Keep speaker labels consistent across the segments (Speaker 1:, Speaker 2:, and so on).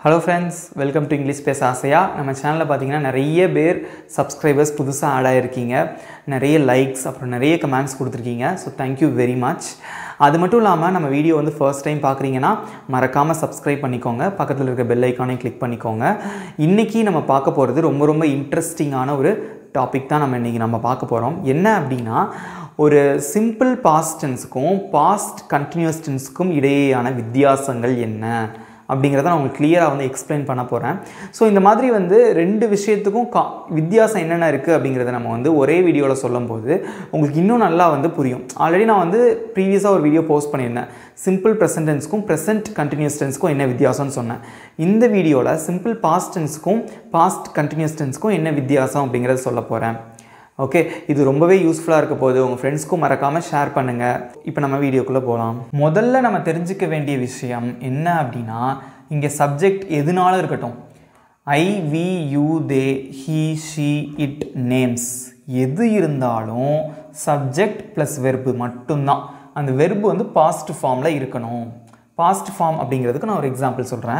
Speaker 1: hello friends welcome to English பேச ஆசையா நம்ம சேனலில் பார்த்தீங்கன்னா நிறைய பேர் சப்ஸ்கிரைபர்ஸ் புதுசாக ஆட் ஆகிருக்கீங்க நிறைய லைக்ஸ் அப்புறம் நிறைய கமெண்ட்ஸ் கொடுத்துருக்கீங்க ஸோ தேங்க்யூ வெரி மச் அது மட்டும் இல்லாமல் நம்ம வீடியோ வந்து ஃபர்ஸ்ட் டைம் பார்க்குறீங்கன்னா மறக்காமல் சப்ஸ்கிரைப் பண்ணிக்கோங்க பக்கத்தில் இருக்க பெல் ஐக்கானையும் கிளிக் பண்ணிக்கோங்க இன்றைக்கி நம்ம பார்க்க போகிறது ரொம்ப ரொம்ப இன்ட்ரெஸ்டிங்கான ஒரு டாபிக் தான் நம்ம இன்றைக்கி நம்ம பார்க்க போகிறோம் என்ன அப்படின்னா ஒரு சிம்பிள் பாஸ்ட் டென்ஸுக்கும் பாஸ்ட் கண்டினியூஸ் டென்ஸுக்கும் இடையேயான வித்தியாசங்கள் என்ன அப்படிங்கிறத நான் உங்களுக்கு கிளியராக வந்து எக்ஸ்பிளைன் பண்ண போகிறேன் ஸோ இந்த மாதிரி வந்து ரெண்டு விஷயத்துக்கும் கா வித்தியாசம் என்னென்ன இருக்குது அப்படிங்கிறத நம்ம வந்து ஒரே வீடியோவில் சொல்லும்போது உங்களுக்கு இன்னும் நல்லா வந்து புரியும் ஆல்ரெடி நான் வந்து ப்ரீவியஸாக ஒரு வீடியோ போஸ்ட் பண்ணியிருந்தேன் சிம்பிள் ப்ரெசன்ட் டென்ஸ்க்கும் ப்ரெசென்ட் கண்டினியூஸ் டென்ஸ்க்கும் என்ன வித்தியாசம்னு சொன்னேன் இந்த வீடியோவில் சிம்பிள் பாஸ்ட் டென்ஸ்க்கும் பாஸ்ட் கண்டினியூஸ் டென்ஸ்க்கும் என்ன வித்தியாசம் அப்படிங்கிறத சொல்ல போகிறேன் ஓகே இது ரொம்பவே யூஸ்ஃபுல்லாக இருக்க போது உங்கள் ஃப்ரெண்ட்ஸ்க்கும் மறக்காமல் ஷேர் பண்ணுங்கள் இப்போ நம்ம வீடியோக்குள்ளே போகலாம் முதல்ல நம்ம தெரிஞ்சுக்க வேண்டிய விஷயம் என்ன அப்படின்னா இங்கே சப்ஜெக்ட் எதுனாலும் இருக்கட்டும் I we you they he she it names எது இருந்தாலும் சப்ஜெக்ட் ப்ளஸ் வெர்பு மட்டும்தான் அந்த வெர்பு வந்து பாஸ்ட் ஃபார்மில் இருக்கணும் பாஸ்ட் ஃபார்ம் அப்படிங்கிறதுக்கு நான் ஒரு எக்ஸாம்பிள் சொல்கிறேன்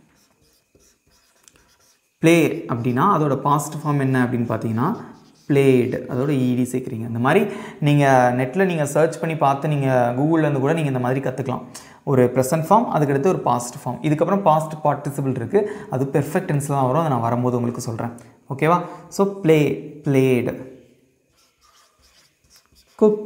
Speaker 1: ப்ளே அப்படின்னா அதோட பாஸ்ட் ஃபார்ம் என்ன அப்படின்னு பார்த்தீங்கன்னா பிளேடு அதோட இடி சேர்க்குறீங்க இந்த மாதிரி நீங்கள் நெட்டில் நீங்கள் சர்ச் பண்ணி பார்த்து நீங்கள் கூகுள்லேருந்து கூட நீங்கள் இந்த மாதிரி கற்றுக்கலாம் ஒரு ப்ரெசன்ட் ஃபார்ம் அதுக்கடுத்து ஒரு பாஸ்ட் ஃபார்ம் இதுக்கப்புறம் பாஸ்ட் பார்ட்டிசிபிள் இருக்குது அது பெர்ஃபெக்ட் டென்ஸில் தான் வரும் அதை நான் வரும்போது உங்களுக்கு சொல்கிறேன் ஓகேவா so play played cook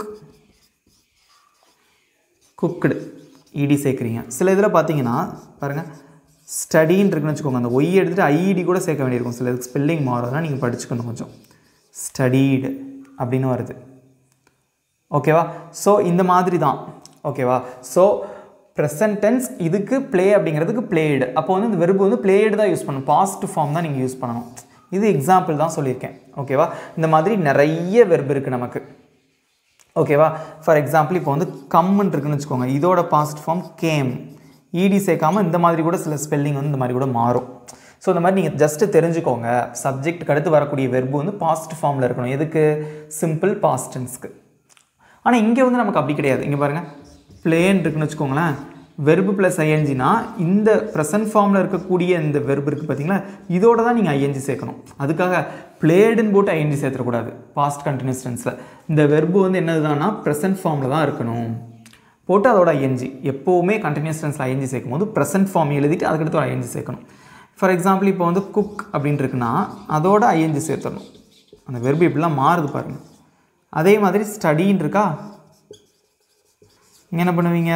Speaker 1: cooked E D சேர்க்குறீங்க சில இதில் பார்த்தீங்கன்னா பாருங்கள் ஸ்டடின்னு இருக்குன்னு வச்சுக்கோங்க அந்த ஒய் எடுத்துகிட்டு ஐஇடி கூட சேர்க்க வேண்டியிருக்கும் சில இதுக்கு ஸ்பெல்லிங் மாறுதுன்னா நீங்கள் படிச்சுக்கணும் கொஞ்சம் ஸ்டடீடு அப்படின்னு வருது ஓகேவா ஸோ இந்த மாதிரி தான் ஓகேவா ஸோ ப்ரெசன்ட் டென்ஸ் இதுக்கு ப்ளே அப்படிங்கிறதுக்கு பிளேடு அப்போ வந்து இந்த வெறுப்பு வந்து பிளேடு தான் யூஸ் பண்ணணும் பாஸ்ட் ஃபார்ம் தான் நீங்கள் யூஸ் பண்ணணும் இது எக்ஸாம்பிள் தான் சொல்லியிருக்கேன் ஓகேவா இந்த மாதிரி நிறைய வெர்பு இருக்குது நமக்கு ஓகேவா ஃபார் எக்ஸாம்பிள் இப்போ வந்து கம்முன்னு இருக்குன்னு வச்சுக்கோங்க இதோட பாஸ்ட் ஃபார்ம் கேம் இடி சேர்க்காமல் இந்த மாதிரி கூட சில ஸ்பெல்லிங் வந்து இந்த மாதிரி கூட மாறும் ஸோ இந்த மாதிரி நீங்கள் ஜஸ்ட்டு தெரிஞ்சுக்கோங்க சப்ஜெக்ட்டுக்கு அடுத்து வரக்கூடிய வெர்பு வந்து பாஸ்ட் ஃபார்மில் இருக்கணும் எதுக்கு சிம்பிள் பாஸ்டன்ஸ்க்கு ஆனால் இங்கே வந்து நமக்கு அப்படி கிடையாது இங்கே பாருங்கள் பிளேன் இருக்குன்னு வச்சுக்கோங்களேன் வெர்பு ப்ளஸ் ஐஎன்ஜினா இந்த ப்ரெசன்ட் ஃபார்மில் இருக்கக்கூடிய இந்த வெர்பு இருக்குது பார்த்தீங்களா இதோட தான் நீங்கள் ஐஎன்ஜி சேர்க்கணும் அதுக்காக பிளேடுன்னு போட்டு ஐஎன்ஜி சேர்த்துடக்கூடாது பாஸ்ட் கண்டினியூஸ் டென்ஸில் இந்த வெர்பு வந்து என்னதுதான்னா ப்ரெசன்ட் ஃபார்மில் தான் இருக்கணும் போட்டு அதோட ஐஎன்ஜி எப்போவுமே கண்டினியூஸ் டென்ஸில் ஐஎன்ஜி சேர்க்கும் போது ப்ரெசன்ட் ஃபார்ம் எழுதிட்டு அதுக்கடுத்து ஒரு ஐஎன்ஜி சேர்க்கணும் ஃபார் எக்ஸாம்பிள் இப்போ வந்து குக் அப்படின்னு இருக்குன்னா அதோட ஐஎன்ஜி சேர்த்துடணும் அந்த வெர்பு இப்படிலாம் மாறுது பாருங்கள் அதே மாதிரி ஸ்டடின்னு இருக்கா இங்கே என்ன பண்ணுவீங்க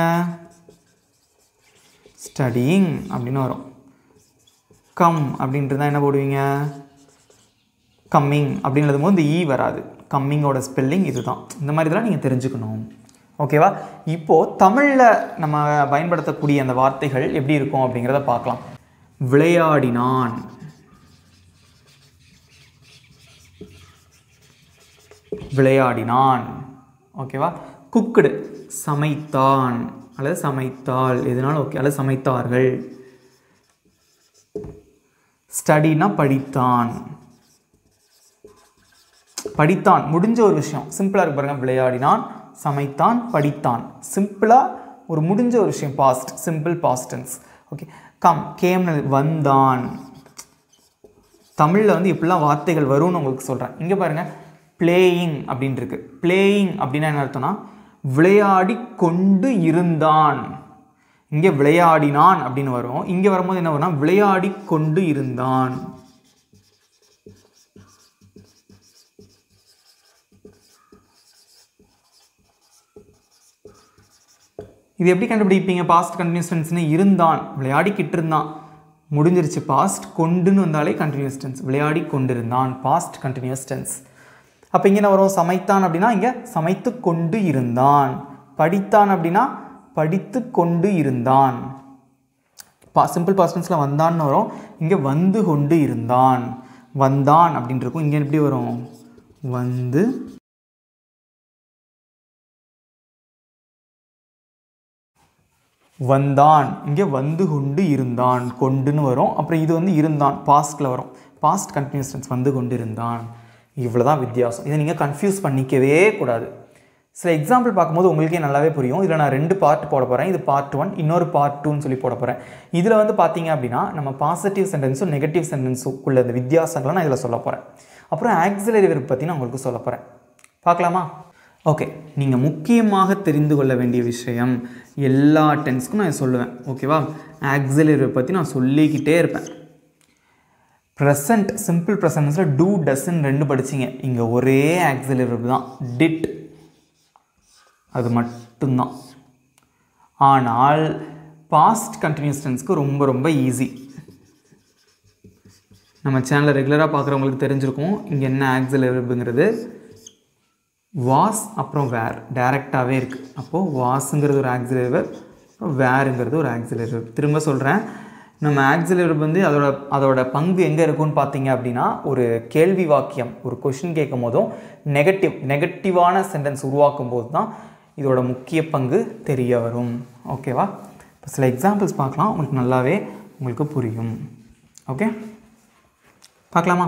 Speaker 1: ஸ்டடியிங் அப்படின்னு வரும் கம் அப்படின்ட்டு தான் என்ன போடுவீங்க கம்மிங் அப்படின்னு எழுதும்போது இந்த ஈ வராது கம்மிங்கோட ஸ்பெல்லிங் இதுதான் இந்த மாதிரி இதெல்லாம் நீங்கள் தெரிஞ்சுக்கணும் ஓகேவா இப்போது தமிழில் நம்ம பயன்படுத்தக்கூடிய அந்த வார்த்தைகள் எப்படி இருக்கும் அப்படிங்கிறத பார்க்கலாம் விளையாடினான் விளையாடினான் ஓகேவா குக்குடு சமைத்தான் அல்லது சமைத்தாள் எதுனாலும் ஓகே அல்லது சமைத்தார்கள் ஸ்டடினா படித்தான் படித்தான் முடிஞ்ச ஒரு விஷயம் சிம்பிளாக இருக்கு பாருங்க விளையாடினான் சமைத்தான் படித்தான் சிம்பிளாக ஒரு முடிஞ்ச ஒரு விஷயம் past simple past tense okay come கேம்னு வந்தான் தமிழில் வந்து இப்படிலாம் வார்த்தைகள் வரும்னு உங்களுக்கு சொல்கிறேன் இங்கே பாருங்கள் பிளேயிங் அப்படின்னு இருக்கு பிளேயிங் அப்படின்னா என்ன அர்த்தம்னா விளையாடி கொண்டு இருந்தான் இங்கே விளையாடினான் அப்படின்னு வரும் இங்கே வரும்போது என்ன வரும்னா விளையாடி கொண்டு இருந்தான் இது எப்படி கண்டுபிடிப்பீங்க பாஸ்ட் கண்டினியூஸ் டென்ஸ்னு இருந்தான் விளையாடிக்கிட்டு இருந்தான் முடிஞ்சிருச்சு பாஸ்ட் கொண்டுன்னு வந்தாலே கண்டினியூஸ் டென்ஸ் விளையாடி கொண்டிருந்தான் பாஸ்ட் கண்டினியூஸ் டென்ஸ் அப்போ இங்கே என்ன வரும் சமைத்தான் அப்படின்னா இங்கே சமைத்து கொண்டு இருந்தான் படித்தான் அப்படின்னா படித்து கொண்டு இருந்தான் பா சிம்பிள் பாஸ்டன்ஸில் வந்தான்னு வரும் இங்கே வந்து கொண்டு இருந்தான் வந்தான் அப்படின்னு இருக்கும் இங்கே எப்படி வரும் வந்து வந்தான் இங்கே வந்து கொண்டு இருந்தான் கொண்டுன்னு வரும் அப்புறம் இது வந்து இருந்தான் பாஸ்ட்டில் வரும் பாஸ்ட் கண்டினியூஸ் டென்ஸ் வந்து கொண்டு இருந்தான் இவ்வளோ தான் வித்தியாசம் இதை நீங்கள் கன்ஃபியூஸ் பண்ணிக்கவே கூடாது சில எக்ஸாம்பிள் பார்க்கும்போது உங்களுக்கே நல்லாவே புரியும் இதில் நான் ரெண்டு பார்ட் போட போகிறேன் இது பார்ட் ஒன் இன்னொரு பார்ட் டூன்னு சொல்லி போட போகிறேன் இதில் வந்து பார்த்தீங்க அப்படின்னா நம்ம பாசிட்டிவ் சென்டென்ஸும் நெகட்டிவ் சென்டென்ஸும் உள்ள இந்த வித்தியாசங்களை நான் இதில் சொல்ல போகிறேன் அப்புறம் ஆக்சிலரி வெர்ப் பற்றி நான் உங்களுக்கு சொல்ல போகிறேன் பார்க்கலாமா ஓகே நீங்கள் முக்கியமாக தெரிந்து கொள்ள வேண்டிய விஷயம் எல்லா டென்ஸ்க்கும் நான் சொல்லுவேன் ஓகேவா ஆக்சிலரி வெர்ப் பற்றி நான் சொல்லிக்கிட்டே இருப்பேன் ப்ரெசன்ட் சிம்பிள் ப்ரெசன்ஸில் டூ டஸ்ன்னு ரெண்டு படிச்சிங்க இங்கே ஒரே ஆக்சிலரி வெர்ப் தான் டிட் அது மட்டும்தான் ஆனால் பாஸ்ட் கண்டினியூஸ் டென்ஸ்க்கு ரொம்ப ரொம்ப ஈஸி நம்ம சேனலை ரெகுலராக பார்க்குறவங்களுக்கு தெரிஞ்சிருக்கும் இங்கே என்ன ஆக்சிலரி வெர்புங்கிறது வாஸ் அப்புறம் வேர் டைரெக்டாகவே இருக்குது அப்போது வாஸுங்கிறது ஒரு ஆக்சிலரி வெர்ப் அப்புறம் வேருங்கிறது ஒரு ஆக்சிலரி வெர்ப் திரும்ப சொல்கிறேன் நம்ம ஆக்சிலரி வெர்ப் வந்து அதோட அதோட பங்கு எங்கே இருக்குன்னு பார்த்தீங்க அப்படின்னா ஒரு கேள்வி வாக்கியம் ஒரு கொஷின் கேட்கும் போதும் நெகட்டிவ் நெகட்டிவான சென்டென்ஸ் உருவாக்கும் போது தான் இதோட முக்கிய பங்கு தெரிய வரும் ஓகேவா இப்போ சில எக்ஸாம்பிள்ஸ் பார்க்கலாம் உங்களுக்கு நல்லாவே உங்களுக்கு புரியும் ஓகே பார்க்கலாமா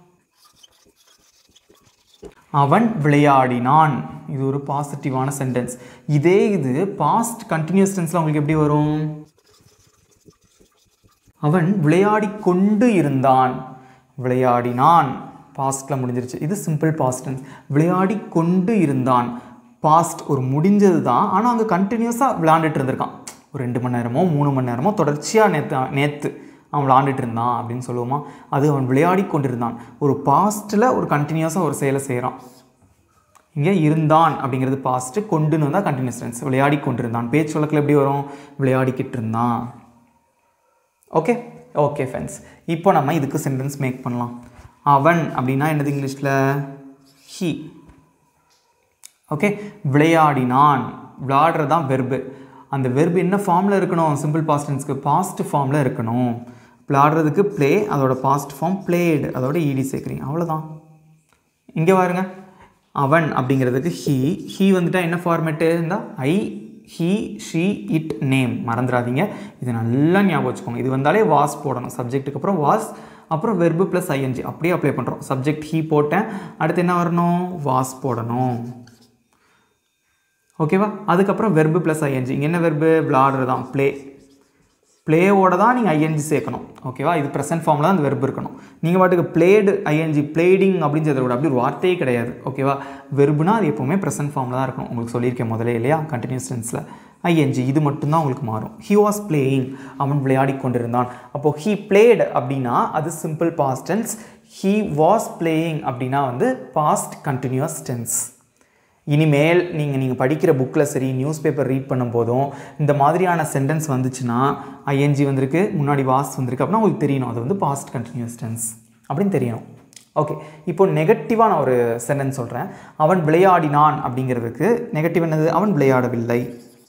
Speaker 1: அவன் விளையாடினான் இது ஒரு பாசிட்டிவான சென்டென்ஸ் இதே இது பாஸ்ட் கண்டினியூஸ் டென்ஸில் உங்களுக்கு எப்படி வரும் அவன் விளையாடி கொண்டு இருந்தான் விளையாடினான் பாஸ்ட்டில் முடிஞ்சிருச்சு இது சிம்பிள் பாஸ்ட் டென்ஸ் விளையாடி கொண்டு இருந்தான் பாஸ்ட் ஒரு முடிஞ்சது தான் ஆனால் அங்கே கண்டினியூஸாக விளையாண்டுட்டு இருந்திருக்கான் ஒரு ரெண்டு மணி நேரமோ மூணு மணி நேரமோ தொடர்ச்சியாக நேற்று நேற்று அவன் விளாண்டுட்டு இருந்தான் அப்படின்னு சொல்லுவோமா அது அவன் விளையாடி கொண்டிருந்தான் ஒரு பாஸ்ட்டில் ஒரு கண்டினியூஸாக ஒரு செயலை செய்கிறான் இங்கே இருந்தான் அப்படிங்கிறது பாஸ்ட்டு கொண்டுன்னு வந்தால் கண்டினியூஸ் டென்ஸ் விளையாடி கொண்டிருந்தான் பேச்சு வழக்கில் எப்படி வரும் விளையாடிக்கிட்டு இருந்தான் ஓகே ஓகே ஃப்ரெண்ட்ஸ் இப்போ நம்ம இதுக்கு சென்டென்ஸ் மேக் பண்ணலாம் அவன் அப்படின்னா என்னது இங்கிலீஷில் ஹி ஓகே விளையாடினான் விளையாடுறது தான் வெர்பு அந்த வெர்பு என்ன ஃபார்மில் இருக்கணும் சிம்பிள் பாஸ்ட் டென்ஸ்க்கு பாஸ்ட் ஃபார்மில் இருக்கணும் விளையாடுறதுக்கு ப்ளே அதோட பாஸ்ட் ஃபார்ம் பிளேடு அதோட ஈடி சேர்க்குறீங்க அவ்வளோதான் இங்கே பாருங்க அவன் அப்படிங்கிறதுக்கு ஹீ ஹீ வந்துட்டா என்ன ஃபார்மேட்டு இருந்தால் I he she it name மறந்துடாதீங்க இது நல்லா ஞாபகம் வச்சுக்கோங்க இது வந்தாலே வாஸ் போடணும் சப்ஜெக்ட்டுக்கு அப்புறம் வாஸ் அப்புறம் வெர்பு ப்ளஸ் ஐஎன்ஜி அப்படியே அப்ளை பண்ணுறோம் சப்ஜெக்ட் ஹீ போட்டேன் அடுத்து என்ன வரணும் வாஸ் போடணும் ஓகேவா அதுக்கப்புறம் வெர்பு ப்ளஸ் ஐஎன்ஜி இங்கே என்ன வெர்பு விளாடுறது தான் ப்ளே ப்ளேவோட தான் நீங்கள் ஐஎன்ஜி சேர்க்கணும் ஓகேவா இது ப்ரெசன்ட் ஃபார்மில் தான் அந்த வெர்பு இருக்கணும் நீங்கள் பாட்டுக்கு ப்ளேடு ஐஎன்ஜி ப்ளேடிங் அப்படின்னு சொல்கிறத விட அப்படி ஒரு வார்த்தையே கிடையாது ஓகேவா வெர்புனா அது எப்போவுமே ப்ரெசன்ட் ஃபார்மில் தான் இருக்கணும் உங்களுக்கு சொல்லியிருக்கேன் முதல்ல இல்லையா கண்டினியூஸ் டென்ஸில் ஐஎன்ஜி இது மட்டும்தான் உங்களுக்கு மாறும் ஹி வாஸ் பிளேயிங் அவன் விளையாடி கொண்டிருந்தான் அப்போது ஹீ பிளேடு அப்படின்னா அது simple past tense he was playing அப்படின்னா வந்து பாஸ்ட் கண்டினியூஸ் டென்ஸ் இனிமேல் நீங்கள் நீங்கள் படிக்கிற புக்கில் சரி நியூஸ் பேப்பர் ரீட் பண்ணும்போதும் இந்த மாதிரியான சென்டென்ஸ் வந்துச்சுன்னா ஐஎன்ஜி வந்திருக்கு முன்னாடி வாஸ் வந்திருக்கு அப்படின்னா உங்களுக்கு தெரியணும் அது வந்து பாஸ்ட் கண்டினியூஸ் டென்ஸ் அப்படின்னு தெரியணும் ஓகே இப்போ நெகட்டிவாக நான் ஒரு சென்டென்ஸ் சொல்கிறேன் அவன் விளையாடினான் அப்படிங்கிறதுக்கு நெகட்டிவ் என்னது அவன் விளையாடவில்லை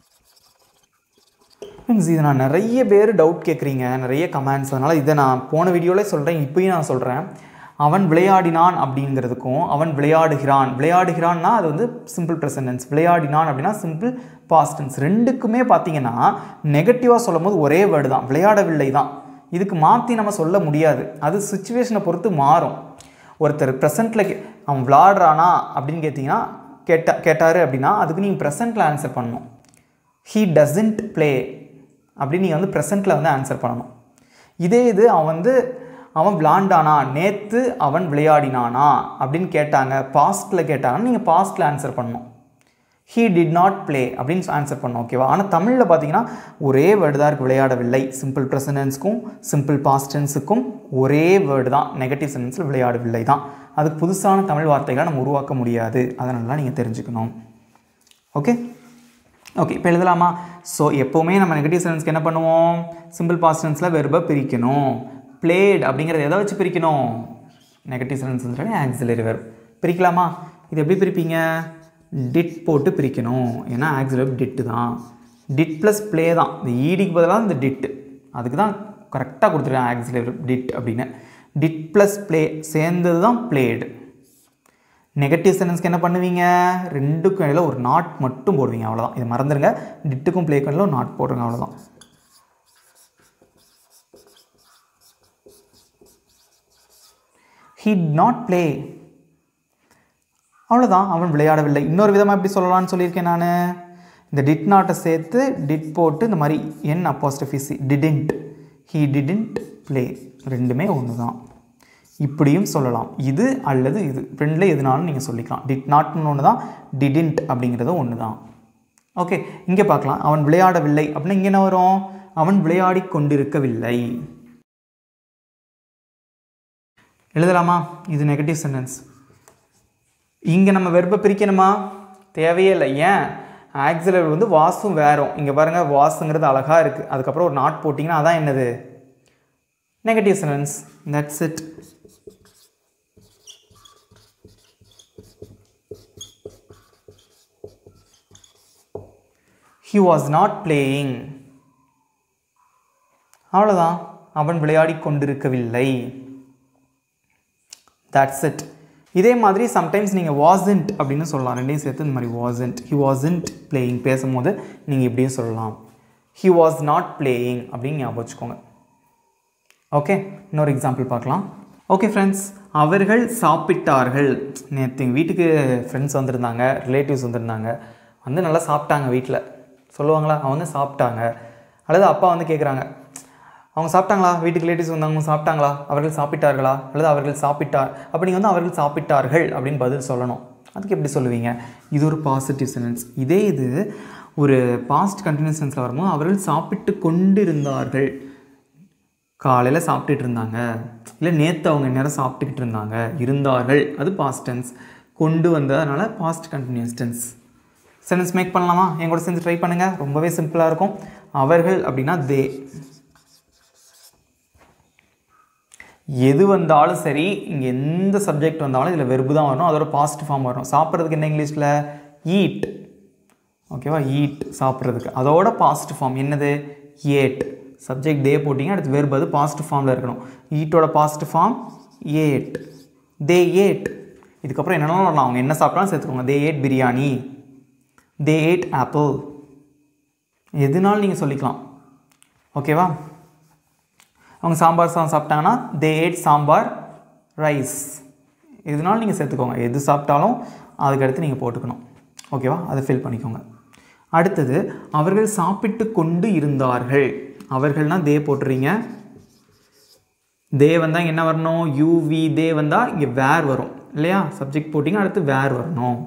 Speaker 1: மீன்ஸ் இது நான் நிறைய பேர் டவுட் கேட்குறீங்க நிறைய கமெண்ட்ஸ் அதனால் இதை நான் போன வீடியோவில் சொல்கிறேன் இப்பயும் நான் சொல்கிறேன் அவன் விளையாடினான் அப்படிங்கிறதுக்கும் அவன் விளையாடுகிறான் விளையாடுகிறான்னா அது வந்து சிம்பிள் ப்ரெசன்டென்ஸ் விளையாடினான் அப்படின்னா சிம்பிள் பாஸ்டன்ஸ் ரெண்டுக்குமே பார்த்தீங்கன்னா நெகட்டிவாக சொல்லும் போது ஒரே வேர்டு தான் விளையாடவில்லை தான் இதுக்கு மாற்றி நம்ம சொல்ல முடியாது அது சுச்சுவேஷனை பொறுத்து மாறும் ஒருத்தர் ப்ரெசண்ட்டில் அவன் விளாடுறானா அப்படின்னு கேட்டிங்கன்னா கேட்டா கேட்டார் அப்படின்னா அதுக்கு நீங்கள் ப்ரெசண்ட்டில் ஆன்சர் பண்ணணும் ஹீ டசன்ட் ப்ளே அப்படின்னு நீங்கள் வந்து ப்ரெசண்ட்டில் வந்து ஆன்சர் பண்ணணும் இதே இது அவன் வந்து அவன் விளாண்டானா நேற்று அவன் விளையாடினானா அப்படின்னு கேட்டாங்க பாஸ்ட்டில் கேட்டாங்கன்னா நீங்கள் பாஸ்ட்டில் ஆன்சர் பண்ணணும் ஹீ டிட் நாட் ப்ளே அப்படின்னு ஆன்சர் பண்ணணும் ஓகேவா ஆனால் தமிழில் பார்த்தீங்கன்னா ஒரே வேர்டு தான் இருக்குது விளையாடவில்லை சிம்பிள் ப்ரெசனன்ஸ்க்கும் சிம்பிள் பாஸ்டன்ஸுக்கும் ஒரே வேர்டு தான் நெகட்டிவ் சென்டென்ஸில் விளையாடவில்லை தான் அதுக்கு புதுசான தமிழ் வார்த்தைகளை நம்ம உருவாக்க முடியாது அதனால நீங்கள் தெரிஞ்சுக்கணும் ஓகே ஓகே இப்போ எழுதலாமா ஸோ எப்போவுமே நம்ம நெகட்டிவ் சென்டென்ஸ்க்கு என்ன பண்ணுவோம் சிம்பிள் பாஸ்டன்ஸில் வெர்பை பிரிக்கணும் பிளேட் அப்படிங்கிறத எதை வச்சு பிரிக்கணும் நெகட்டிவ் சென்டென்ஸ் ஆக்சிலரி வெர்ப் பிரிக்கலாமா இது எப்படி பிரிப்பீங்க டிட் போட்டு பிரிக்கணும் ஏன்னா ஆக்சிலரி டிட்டு தான் டிட் ப்ளஸ் ப்ளே தான் இந்த ஈடிக்கு பதிலாக இந்த டிட்டு அதுக்கு தான் கரெக்டாக கொடுத்துருக்கேன் ஆக்சிலரி டிட் அப்படின்னு டிட் ப்ளஸ் ப்ளே சேர்ந்தது தான் பிளேடு நெகட்டிவ் சென்டென்ஸ்க்கு என்ன பண்ணுவீங்க ரெண்டுக்கும் இடையில ஒரு நாட் மட்டும் போடுவீங்க அவ்வளோதான் இதை மறந்துடுங்க டிட்டுக்கும் ப்ளேக்கும் இடையில ஒரு நாட் போடுங்க அவ்வளோதான் he did not play அவ்வளோதான் அவன் விளையாடவில்லை இன்னொரு விதமாக எப்படி சொல்லலாம்னு சொல்லியிருக்கேன் நான் இந்த டிட் நாட்டை சேர்த்து டிட் போட்டு இந்த மாதிரி N apostrophe didn't he didn't play ரெண்டுமே ஒன்று தான் இப்படியும் சொல்லலாம் இது அல்லது இது ரெண்டில் எதுனாலும் நீங்கள் சொல்லிக்கலாம் டிட் நாட்னு ஒன்று தான் டிடின்ட் அப்படிங்கிறதும் ஒன்று தான் ஓகே இங்கே பார்க்கலாம் அவன் விளையாடவில்லை அப்படின்னா இங்கே என்ன வரும் அவன் விளையாடி கொண்டிருக்கவில்லை எழுதலாமா இது நெகட்டிவ் சென்டென்ஸ் இங்கே நம்ம வெர்பை பிரிக்கணுமா தேவையே இல்லை ஏன் ஆக்சிலர் வந்து வாசும் வேறும் இங்கே பாருங்கள் வாசுங்கிறது அழகாக இருக்குது அதுக்கப்புறம் ஒரு நாட் போட்டிங்கன்னா அதான் என்னது negative sentence that's it he was not playing அவ்வளோதான் அவன் விளையாடி கொண்டிருக்கவில்லை தட்ஸ் இட் இதே மாதிரி சம்டைம்ஸ் நீங்கள் வாசன்ட் அப்படின்னு சொல்லலாம் ரெண்டையும் சேர்த்து இந்த மாதிரி வாசன்ட் ஹி வாசன்ட் பிளேயிங் பேசும்போது நீங்கள் இப்படியும் சொல்லலாம் ஹி வாஸ் நாட் பிளேயிங் அப்படின்னு ஞாபகம் வச்சுக்கோங்க ஓகே இன்னொரு எக்ஸாம்பிள் பார்க்கலாம் ஓகே ஃப்ரெண்ட்ஸ் அவர்கள் சாப்பிட்டார்கள் நேற்று எங்கள் வீட்டுக்கு ஃப்ரெண்ட்ஸ் வந்திருந்தாங்க ரிலேட்டிவ்ஸ் வந்திருந்தாங்க வந்து நல்லா சாப்பிட்டாங்க வீட்டில் சொல்லுவாங்களா அவங்க சாப்பிட்டாங்க அல்லது அப்பா வந்து கேட்குறாங்க அவங்க சாப்பிட்டாங்களா வீட்டுக்கு ரிலேட்டிவ்ஸ் வந்தவங்க சாப்பிட்டாங்களா அவர்கள் சாப்பிட்டார்களா அல்லது அவர்கள் சாப்பிட்டார் அப்போ நீங்கள் வந்து அவர்கள் சாப்பிட்டார்கள் அப்படின்னு பதில் சொல்லணும் அதுக்கு எப்படி சொல்லுவீங்க இது ஒரு பாசிட்டிவ் சென்டென்ஸ் இதே இது ஒரு பாஸ்ட் கண்டினியூஸ் சென்ஸில் வரும்போது அவர்கள் சாப்பிட்டு கொண்டிருந்தார்கள் காலையில் சாப்பிட்டுட்டு இருந்தாங்க இல்லை நேற்று அவங்க நேரம் சாப்பிட்டுக்கிட்டு இருந்தாங்க இருந்தார்கள் அது பாஸ்ட் டென்ஸ் கொண்டு வந்ததுனால past continuous tense sentence make பண்ணலாமா என் கூட சேர்ந்து ட்ரை பண்ணுங்கள் ரொம்பவே சிம்பிளாக இருக்கும் அவர்கள் அப்படின்னா தே எது வந்தாலும் சரி இங்கே எந்த சப்ஜெக்ட் வந்தாலும் இதில் வெறுப்பு தான் வரும் அதோட பாஸ்ட் ஃபார்ம் வரும் சாப்பிட்றதுக்கு என்ன இங்கிலீஷில் ஈட் ஓகேவா ஈட் சாப்பிட்றதுக்கு அதோட பாஸ்ட் ஃபார்ம் என்னது ஏட் சப்ஜெக்ட் டே போட்டிங்க அடுத்து வெறுப்பு அது பாஸ்ட் ஃபார்மில் இருக்கணும் ஈட்டோட past form ate they ate இதுக்கப்புறம் என்னென்ன வரலாம் அவங்க என்ன சாப்பிட்டாலும் சேர்த்துக்கோங்க they ate biryani they ate apple எதுனாலும் நீங்கள் சொல்லிக்கலாம் ஓகேவா அவங்க சாம்பார் சாதம் சாப்பிட்டாங்கன்னா தே ஏட் சாம்பார் ரைஸ் எதுனாலும் நீங்கள் சேர்த்துக்கோங்க எது சாப்பிட்டாலும் அதுக்கடுத்து நீங்கள் போட்டுக்கணும் ஓகேவா அதை ஃபில் பண்ணிக்கோங்க அடுத்தது அவர்கள் சாப்பிட்டு கொண்டு இருந்தார்கள் அவர்கள்னால் தே போட்டுறீங்க தே வந்தால் என்ன வரணும் யூவி தே வந்தால் இங்கே வேர் வரும் இல்லையா சப்ஜெக்ட் போட்டிங்க அடுத்து வேர் வரணும்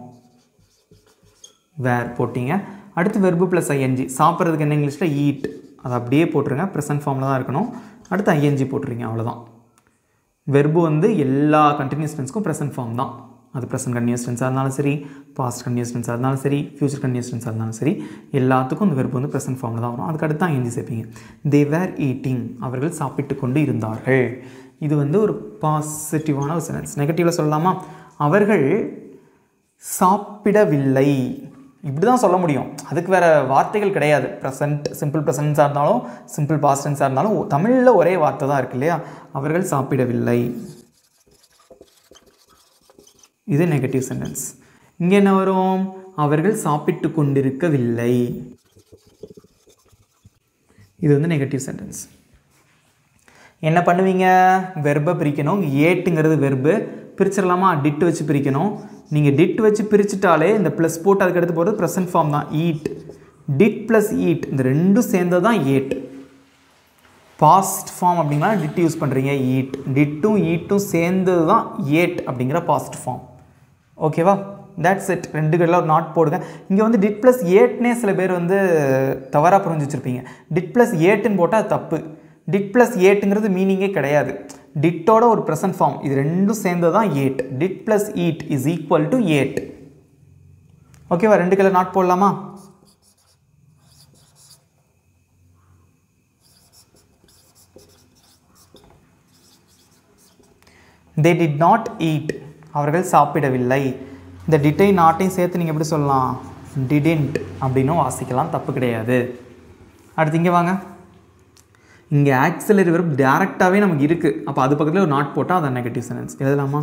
Speaker 1: வேர் போட்டிங்க அடுத்து வெர்பு ப்ளஸ் ஐஎன்ஜி சாப்பிட்றதுக்கு என்ன இங்கிலீஷில் ஈட் அதை அப்படியே போட்டுருங்க ப்ரெசன்ட் ஃபார்மில் தான் இருக்கணும் அடுத்து ஐஎன்ஜி போட்டுருங்க அவ்வளோதான் வெர்பு வந்து எல்லா கண்டினியூஸ் டென்ஸ்க்கும் ப்ரெசன்ட் ஃபார்ம் தான் அது ப்ரெசன்ட் கண்டினியூஸ் டென்ஸாக இருந்தாலும் சரி பாஸ்ட் கண்டினியூஸ் டென்ஸாக இருந்தாலும் சரி ஃபியூச்சர் கண்டினியூஸ் டென்ஸாக இருந்தாலும் சரி எல்லாத்துக்கும் அந்த வெர்பு வந்து ப்ரெசன்ட் ஃபார்மில் தான் வரும் அதுக்கு அடுத்து தான் ஐஎன்ஜி சேர்ப்பீங்க தே வேர் ஈட்டிங் அவர்கள் சாப்பிட்டு கொண்டு இருந்தார்கள் இது வந்து ஒரு பாசிட்டிவான ஒரு சென்டென்ஸ் நெகட்டிவில் சொல்லலாமா அவர்கள் சாப்பிடவில்லை இப்படி தான் சொல்ல முடியும் அதுக்கு வேறு வார்த்தைகள் கிடையாது ப்ரெசன்ட் சிம்பிள் ப்ரெசன்ஸாக இருந்தாலும் சிம்பிள் பாஸ்டன்ஸாக இருந்தாலும் தமிழில் ஒரே வார்த்தை தான் இருக்கு இல்லையா அவர்கள் சாப்பிடவில்லை இது நெகட்டிவ் சென்டென்ஸ் இங்கே என்ன வரும் அவர்கள் சாப்பிட்டு கொண்டிருக்கவில்லை இது வந்து நெகட்டிவ் சென்டென்ஸ் என்ன பண்ணுவீங்க வெர்பை பிரிக்கணும் ஏட்டுங்கிறது வெர்பு பிரிச்சிடலாமா டிட் வச்சு பிரிக்கணும் நீங்கள் டிட் வச்சு பிரிச்சுட்டாலே இந்த ப்ளஸ் போட்டு அதுக்கு அடுத்து போகிறது ப்ரெசன்ட் ஃபார்ம் தான் ஈட் டிட் ப்ளஸ் ஈட் இந்த ரெண்டும் சேர்ந்தது தான் ஏட் பாஸ்ட் ஃபார்ம் அப்படின்னா டிட் யூஸ் பண்ணுறீங்க ஈட் டிட்டும் ஈட்டும் சேர்ந்தது தான் ஏட் அப்படிங்கிற பாஸ்ட் ஃபார்ம் ஓகேவா தட்ஸ் இட் ரெண்டு கடையில் ஒரு நாட் போடுங்க இங்கே வந்து டிட் ப்ளஸ் ஏட்னே சில பேர் வந்து தவறாக புரிஞ்சு வச்சுருப்பீங்க டிட் ப்ளஸ் ஏட்டுன்னு போட்டால் அது தப்பு டிட் ப்ளஸ் ஏட்டுங்கிறது மீனிங்கே கிடையாது டிட்டோட ஒரு ப்ரெசன்ட் ஃபார்ம் இது ரெண்டும் சேர்ந்தது தான் ate did plus eat is equal to ate ஓகேவா ரெண்டு கலர் நாட் போடலாமா தே டிட் நாட் ஈட் அவர்கள் சாப்பிடவில்லை இந்த டிட்டை நாட்டையும் சேர்த்து நீங்கள் எப்படி சொல்லலாம் டிடின்ட் அப்படின்னும் வாசிக்கலாம் தப்பு கிடையாது அடுத்து இங்கே வாங்க இங்கே ஆக்சிலரி வெறும் டேரெக்டாகவே நமக்கு இருக்குது அப்போ அது பக்கத்தில் ஒரு நாட் போட்டால் அது நெகட்டிவ் சென்டென்ஸ் எழுதலாமா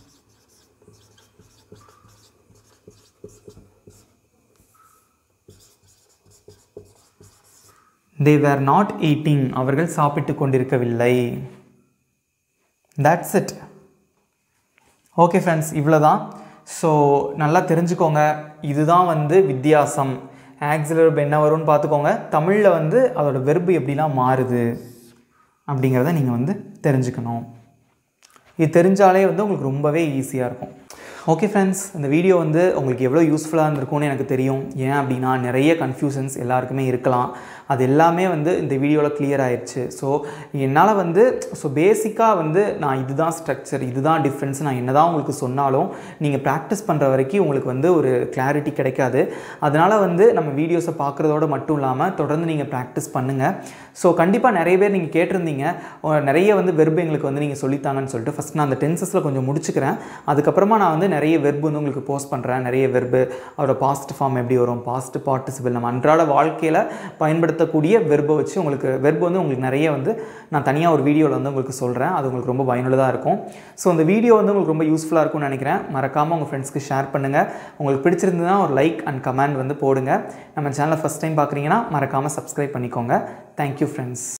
Speaker 1: தே வேர் நாட் ஈட்டிங் அவர்கள் சாப்பிட்டு கொண்டிருக்கவில்லை தட்ஸ் இட் ஓகே ஃப்ரெண்ட்ஸ் இவ்வளோ தான் ஸோ நல்லா தெரிஞ்சுக்கோங்க இதுதான் வந்து வித்தியாசம் ஆக்சிலர் verb என்ன வரும்னு பார்த்துக்கோங்க தமிழில் வந்து அதோட வெர்பு எப்படிலாம் மாறுது அப்படிங்கிறத நீங்கள் வந்து தெரிஞ்சுக்கணும் இது தெரிஞ்சாலே வந்து உங்களுக்கு ரொம்பவே ஈஸியாக இருக்கும் ஓகே ஃப்ரெண்ட்ஸ் இந்த வீடியோ வந்து உங்களுக்கு எவ்வளோ யூஸ்ஃபுல்லாக இருந்திருக்கும்னு எனக்கு தெரியும் ஏன் அப்படின்னா நிறைய கன்ஃபியூஷன்ஸ் எல்லாருக்குமே இருக்கலாம் அது எல்லாமே வந்து இந்த வீடியோவில் clear ஆயிடுச்சு ஸோ என்னால் வந்து ஸோ பேசிக்காக வந்து நான் இதுதான் ஸ்ட்ரக்சர் இதுதான் டிஃப்ரென்ஸ் நான் என்ன தான் உங்களுக்கு சொன்னாலும் நீங்கள் ப்ராக்டிஸ் பண்ணுற வரைக்கும் உங்களுக்கு வந்து ஒரு கிளாரிட்டி கிடைக்காது அதனால் வந்து நம்ம வீடியோஸை பார்க்குறதோட மட்டும் இல்லாமல் தொடர்ந்து நீங்கள் ப்ராக்டிஸ் பண்ணுங்கள் ஸோ கண்டிப்பாக நிறைய பேர் நீங்கள் கேட்டிருந்தீங்க அஹ் நிறைய வந்து வெர்பு எங்களுக்கு வந்து நீங்கள் சொல்லித்தாங்கன்னு சொல்லிட்டு ஃபஸ்ட் நான் அந்த டென்சஸில் கொஞ்சம் முடிச்சுக்கிறேன் அதுக்கப்புறமா நான் வந்து நிறைய வெர்பு வந்து உங்களுக்கு போஸ்ட் பண்ணுறேன் நிறைய வெர்பு அதோட பாஸ்ட் ஃபார்ம் எப்படி வரும் பாஸ்ட் பார்ட்டிசிபிள் நம்ம அன்றாட வாழ்க்கையில் பயன்படுத்தக்கூடிய வெர்பை வச்சு உங்களுக்கு வெர்பு வந்து உங்களுக்கு நிறைய வந்து நான் தனியாக ஒரு வீடியோவில் வந்து உங்களுக்கு சொல்கிறேன் அது உங்களுக்கு ரொம்ப பயனுள்ளதாக இருக்கும் ஸோ இந்த வீடியோ வந்து உங்களுக்கு ரொம்ப யூஸ்ஃபுல்லாக இருக்கும்னு நினைக்கிறேன் மறக்காமல் உங்கள் ஃப்ரெண்ட்ஸ்க்கு ஷேர் பண்ணுங்கள் உங்களுக்கு பிடிச்சிருந்ததுன்னா ஒரு லைக் அண்ட் கமெண்ட் வந்து போடுங்க நம்ம சேனலை ஃபஸ்ட் டைம் பார்க்குறீங்கன்னா மறக்காமல் சப்ஸ்கிரைப் பண்ணிக்கோங்க தேங்க்யூ ஃப்ரெண்ட்ஸ்